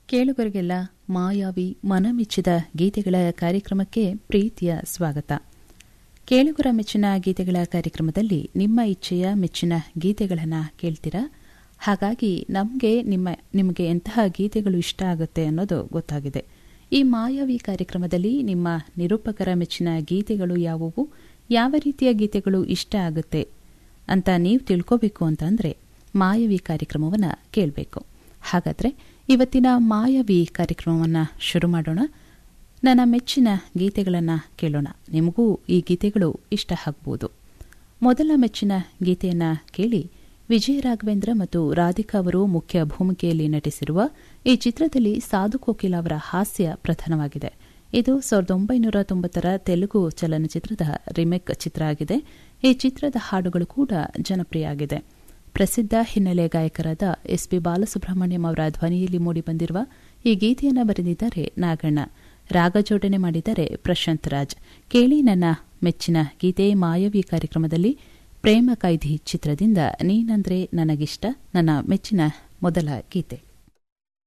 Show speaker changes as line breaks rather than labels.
ಕೇಳುಗರಿಗೆಲ್ಲ ಮಾಯಾವಿ ಮನಮೆಚ್ಚಿದ ಗೀತೆಗಳ ಕಾರ್ಯಕ್ರಮಕ್ಕೆ ಪ್ರೀತಿಯ ಸ್ವಾಗತ ಕೇಳುಗರ ಮೆಚ್ಚಿನ ಗೀತೆಗಳ ಕಾರ್ಯಕ್ರಮದಲ್ಲಿ ನಿಮ್ಮ ಇಚ್ಛೆಯ ಮೆಚ್ಚಿನ ಗೀತೆಗಳನ್ನು ಕೇಳ್ತೀರಾ ಹಾಗಾಗಿ ನಮಗೆ ನಿಮ್ಮ ನಿಮಗೆ ಎಂತಹ ಗೀತೆಗಳು ಇಷ್ಟ ಆಗುತ್ತೆ ಅನ್ನೋದು ಗೊತ್ತಾಗಿದೆ ಈ ಮಾಯಾವಿ ಕಾರ್ಯಕ್ರಮದಲ್ಲಿ ನಿಮ್ಮ ನಿರೂಪಕರ ಮೆಚ್ಚಿನ ಗೀತೆಗಳು ಯಾವುವು ಯಾವ ರೀತಿಯ ಗೀತೆಗಳು ಇಷ್ಟ ಆಗುತ್ತೆ ಅಂತ ನೀವು ತಿಳ್ಕೋಬೇಕು ಅಂತಂದ್ರೆ ಮಾಯಾವಿ ಕಾರ್ಯಕ್ರಮವನ್ನು ಕೇಳಬೇಕು ಹಾಗಾದ್ರೆ ಇವತ್ತಿನ ಮಾಯಾವಿ ಕಾರ್ಯಕ್ರಮವನ್ನು ಶುರು ಮಾಡೋಣ ನನ್ನ ಮೆಚ್ಚಿನ ಗೀತೆಗಳನ್ನು ಕೇಳೋಣ ನಿಮಗೂ ಈ ಗೀತೆಗಳು ಇಷ್ಟ ಆಗ್ಬೋದು ಮೊದಲ ಮೆಚ್ಚಿನ ಗೀತೆಯನ್ನ ಕೇಳಿ ವಿಜಯ ರಾಘವೇಂದ್ರ ಮತ್ತು ರಾಧಿಕಾ ಅವರು ಮುಖ್ಯ ಭೂಮಿಕೆಯಲ್ಲಿ ನಟಿಸಿರುವ ಈ ಚಿತ್ರದಲ್ಲಿ ಸಾಧು ಕೋಕಿಲ ಅವರ ಹಾಸ್ಯ ಪ್ರಧಾನವಾಗಿದೆ ಇದು ಸಾವಿರದ ಒಂಬೈನೂರ ತೊಂಬತ್ತರ ತೆಲುಗು ಚಲನಚಿತ್ರದ ರಿಮೇಕ್ ಚಿತ್ರ ಆಗಿದೆ ಈ ಚಿತ್ರದ ಹಾಡುಗಳು ಕೂಡ ಜನಪ್ರಿಯ ಆಗಿದೆ ಪ್ರಸಿದ್ಧ ಹಿನ್ನೆಲೆ ಗಾಯಕರಾದ ಎಸ್ ಪಿ ಬಾಲಸುಬ್ರಹ್ಮಣ್ಯಂ ಅವರ ಧ್ವನಿಯಲ್ಲಿ ಮೂಡಿಬಂದಿರುವ ಈ ಗೀತೆಯನ್ನು ಬರೆದಿದ್ದಾರೆ ನಾಗಣ್ಣ ರಾಗ ಜೋಡಣೆ ಮಾಡಿದ್ದಾರೆ ಪ್ರಶಾಂತ್ ರಾಜ್ ಕೇಳಿ ನನ್ನ ಮೆಚ್ಚಿನ ಗೀತೆ ಮಾಯವಿ ಕಾರ್ಯಕ್ರಮದಲ್ಲಿ ಪ್ರೇಮ ಕೈದಿ ಚಿತ್ರದಿಂದ ನೀನಂದ್ರೆ ನನಗಿಷ್ಟ ನನ್ನ ಮೆಚ್ಚಿನ ಮೊದಲ ಗೀತೆ